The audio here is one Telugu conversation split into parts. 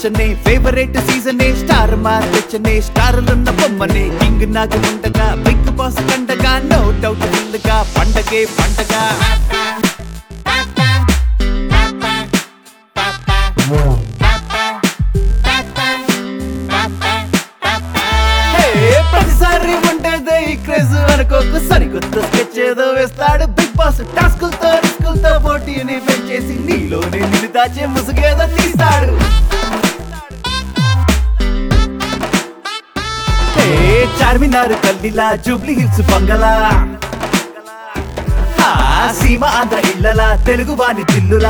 బచ్చనే ఫేవరెట్ సీజనే స్టార్ మార్చనే స్టార్లున్న బొమ్మనే కింగ్ నాకు ఉండగా బిగ్ బాస్ కండగా నో డౌట్ ఫుల్గా పండగే పండగ హే, ప్రతిసారి ఉంటేదే ఈ క్రేజ్ అనుకోకు సరికొత్త స్కెచ్ ఏదో వేస్తాడు బిగ్ బాస్ టాస్కులతో రిస్కులతో పోటీని పెంచేసి నీలోనే నిన్ను దాచే ముసుగేదో తీస్తాడు హే, చార్మినార్ కల్లిలా జూబ్లీ హిల్స్ బంగళా ఆ, సీమ ఆంధ్ర ఇళ్ళలా తెలుగు వాణి దిల్లులా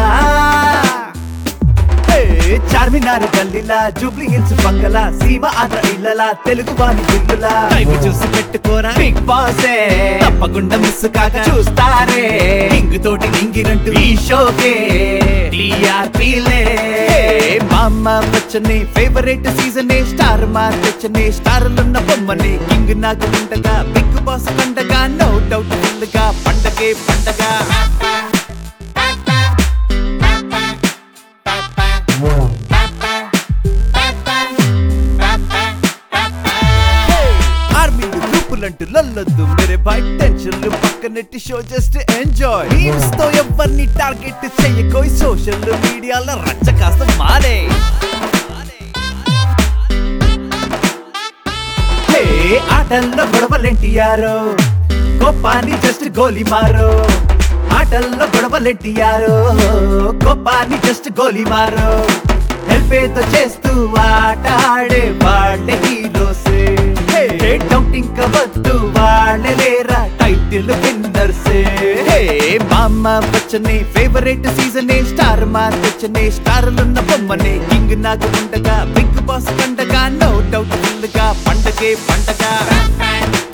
హే, చార్మినార్ గల్లీలా జూబ్లీ హిల్స్ బంగళా సీమ ఆంధ్ర ఇళ్ళలా తెలుగు వాణి దిల్లులా టైం చూసి పెట్టుకోరా బిగ్ బాసే తప్పకుండా మిస్ కాక చూస్తారే కింగ్ తోటి నింగిరంటూ ఈ షోకే టీఆర్పీలే మామ వచ్చనే ఫేవరెట్ సీజనే స్టార్ మార్చనే స్టార్లున్న బొమ్మనే కింగ్ నాకు ఉండగా బిగ్ బాస్ పండగా నో డౌట్ ఫుల్గా పండగే పండగ ఆర్మీలు గ్రూపులంటూ లొల్లొద్దు మేరే బాయ్ టెన్షన్లు పక్కనెట్టి షో జస్ట్ ఎంజాయ్ మీమ్స్ తో ఎవరిని టార్గెట్ చెయ్యకోయి సోషల్ మీడియాలో రచ్చ కాస్త మారే హే ఆటల్లో గొడవలెంటియారో కోపాన్ని జస్ట్ గోలి మారో ఆటల్లో గొడవలెంటియారో కోపాన్ని జస్ట్ గోలి మారో హెల్ప్ ఏదో చేస్తూ ఆట ఆడే వాళ్ళే హీరోసే డౌట్ ఇంకా వద్దు వాళ్ళే లేరా టైటిల్ విన్నర్సే హే మామ వచ్చనే ఫేవరెట్ సీజనే స్టార్ మార్చనే స్టార్లున్న బొమ్మనే కింగ్ నాకు ఉండగా బిగ్ బాస్ పండగా నో డౌట్ ఫుల్గా పండగే పండగ